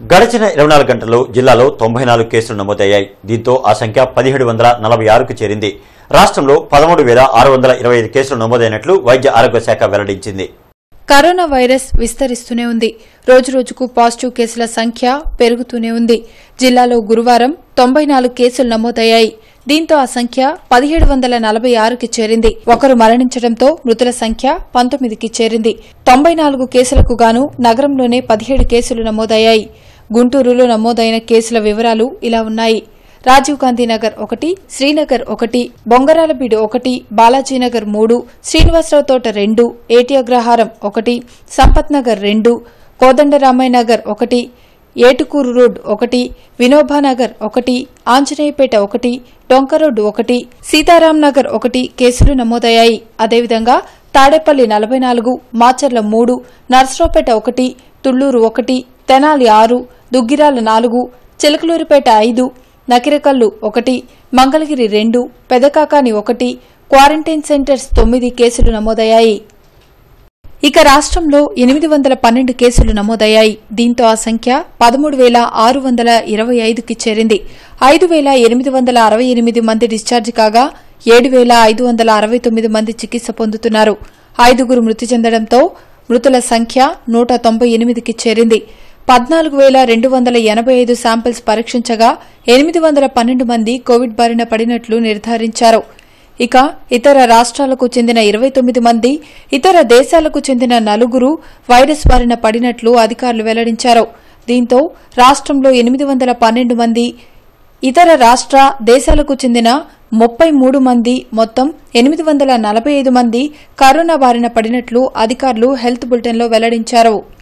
గడిచిన ఇరవై నాలుగు గంటల్లో జిల్లాలో తొంభై నాలుగు కేసులు నమోదయ్యాయి దీంతో ఆ సంఖ్య పదిహేడు వందల నలభై ఆరుకు చేరింది రాష్ట్రంలో పదమూడు వేల ఆరు వందల ఇరవై ఐదు కేసులు నమోదైనట్లు వైద్య ఆరోగ్య శాఖ వెల్లడించింది కరోనా వైరస్ విస్తరిస్తూనే ఉంది రోజురోజుకు పాజిటివ్ కేసుల సంఖ్య పెరుగుతూనే ఉంది జిల్లాలో గురువారం తొంభై నాలుగు కేసులు నమోదయ్యాయి దీంతో ఆ సంఖ్య పదిహేడు వందల నలభై ఆరుకి చేరింది ఒకరు మరణించడంతో మృతుల సంఖ్య పంతొమ్మిదికి చేరింది తొంభై నాలుగు కేసులకు గాను నగరంలోనే పదిహేడు కేసులు నమోదయ్యాయి గుంటూరులో నమోదైన కేసుల వివరాలు ఇలా ఉన్నాయి రాజీవ్ గాంధీ నగర్ ఒకటి శ్రీనగర్ ఒకటి బొంగరాలబీడు ఒకటి బాలాజీనగర్ మూడు శ్రీనివాసరావు తోట రెండు ఏటి అగ్రహారం ఒకటి సంపత్ నగర్ రెండు కోదండరామయ్య నగర్ ఒకటి ఏటుకూరు రోడ్ ఒకటి వినోబానగర్ ఒకటి ఆంజనేయపేట ఒకటి డొంక రోడ్ ఒకటి సీతారాం నగర్ ఒకటి కేసులు నమోదయ్యాయి అదేవిధంగా తాడేపల్లి నలభై నాలుగు మాచర్ల మూడు నర్సరావుపేట ఒకటి తుళ్లూరు ఒకటి తెనాలి ఆరు దుగ్గిరాల నాలుగు చిలకలూరిపేట ఐదు నకిరకల్లు ఒకటి మంగళగిరి రెండు పెదకాకాని ఒకటి క్వారంటైన్ సెంటర్స్ తొమ్మిది కేసులు నమోదయ్యాయి ఇక రాష్ట్రంలో ఎనిమిది వందల పన్నెండు కేసులు నమోదయ్యాయి దీంతో ఆ సంఖ్య పదమూడు వేల ఆరు వందల ఇరవై ఐదుకి చేరింది ఐదు వేల ఎనిమిది వందల అరవై ఎనిమిది మంది డిశ్చార్జ్ కాగా ఏడు వేల ఐదు వందల అరవై తొమ్మిది మంది చికిత్స పొందుతున్నారు ఐదుగురు మృతి చెందడంతో మృతుల సంఖ్య నూట తొంభై ఎనిమిదికి చేరింది పద్నాలుగు వేల రెండు వందల ఎనభై ఐదు శాంపిల్స్ పరీక్షించగా ఎనిమిది వందల పన్నెండు మంది కోవిడ్ బారిన పడినట్లు నిర్ధారించారు ఇక ఇతర రాష్ట్రాలకు చెందిన ఇరవై తొమ్మిది మంది ఇతర దేశాలకు చెందిన నలుగురు వైరస్ బారిన పడినట్లు అధికారులు వెల్లడించారు దీంతో రాష్ట్రంలో ఎనిమిది వందల పన్నెండు మంది ఇతర రాష్ట్ర దేశాలకు చెందిన ముప్పై మూడు మంది మొత్తం ఎనిమిది వందల నలభై ఐదు మంది కరోనా బారిన పడినట్లు అధికారులు హెల్త్ బులెటిన్లో వెల్లడించారు